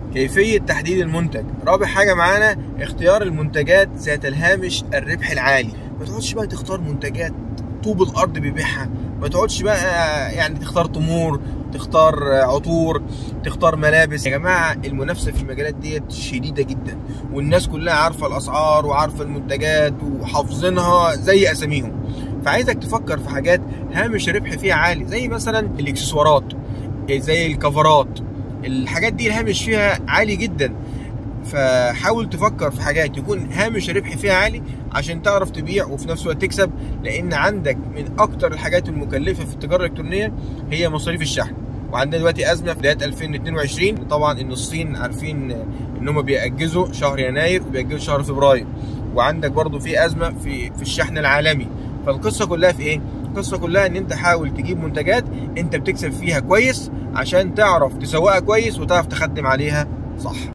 كيفية تحديد المنتج رابع حاجة معانا اختيار المنتجات ذات الهامش الربح العالي ما تقعدش بقى تختار منتجات طوب الارض بيبيعها ما تقعدش بقى يعني تختار تمور تختار عطور تختار ملابس يا جماعه المنافسه في المجالات ديت شديده جدا والناس كلها عارفه الاسعار وعارفه المنتجات وحافظينها زي اساميهم فعايزك تفكر في حاجات هامش ربح فيها عالي زي مثلا الاكسسوارات زي الكفرات الحاجات دي الهامش فيها عالي جدا فحاول تفكر في حاجات يكون هامش الربح فيها عالي عشان تعرف تبيع وفي نفس الوقت تكسب لان عندك من اكتر الحاجات المكلفه في التجاره الالكترونيه هي مصاريف الشحن وعندنا دلوقتي ازمه في بدايه 2022 طبعا ان الصين عارفين ان هم بيأجزوا شهر يناير وبيأجزوا شهر فبراير وعندك برضو في ازمه في في الشحن العالمي فالقصه كلها في ايه؟ القصه كلها ان انت حاول تجيب منتجات انت بتكسب فيها كويس عشان تعرف تسوقها كويس وتعرف تخدم عليها صح